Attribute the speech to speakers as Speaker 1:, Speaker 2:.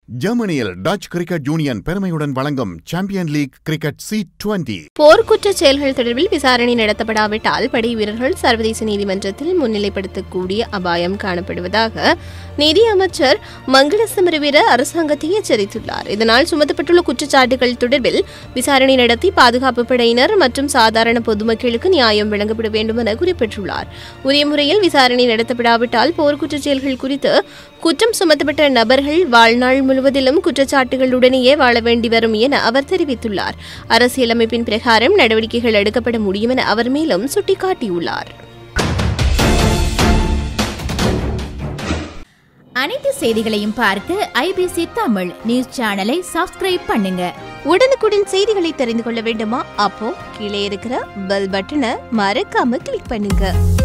Speaker 1: ஜெர்மனியில் touch cricket union பெருமையுடன் வழங்கும் champion league cricket C twenty
Speaker 2: போர்க்குற்ற செயல்கள் தொடர்பில் விசாரணை நடத்தப்படாவிட்டால் படை வீரர்கள் சர்வதேச நீதிமன்றத்தில் முன்னிலைப்படுத்தக்கூடிய அபாயம் காணப்படுவதாக நீதி அமைச்சர் மங்கள சமரவீர அரசாங்கத்தை எச்சரித்துள்ளார் இதனால் சுமத்தப்பட்டுள்ள குற்றச்சாட்டுகள் தொடர்பில் விசாரணை நடத்தி பாதுகாப்பு படையினர் மற்றும் சாதாரண பொதுமக்களுக்கு நியாயம் வழங்கப்பட வேண்டும் என குறிப்பிட்டுள்ளார் உரிய முறையில் விசாரணை நடத்தப்படாவிட்டால் போர்க்குற்றச் செயல்கள் குறித்து குற்றம் சுமத்தப்பட்ட நபர்கள் வாழ்நாள் முழுவதிலும் குற்றச்சாட்டுகளுடனேயே வாழ வேண்டி வரும் என அவர் தெரிவித்துள்ளார் அரசியலமைப்பின் பிரகாரம் நடவடிக்கைகள் எடுக்கப்பட முடியும் என அவர் மேலும் சுட்டிக்காட்டியுள்ளார்
Speaker 3: அனைத்து செய்திகளையும் பார்க்க ஐபிசி தமிழ் நியூஸ் சேனலை சப்ஸ்கிரைப் பண்ணுங்க
Speaker 2: உடனுக்குடன் செய்திகளை தெரிந்து கொள்ள வேண்டுமா அப்போ கீழே இருக்கிற பெல் பட்டனை மறக்காம கிளிக் பண்ணுங்க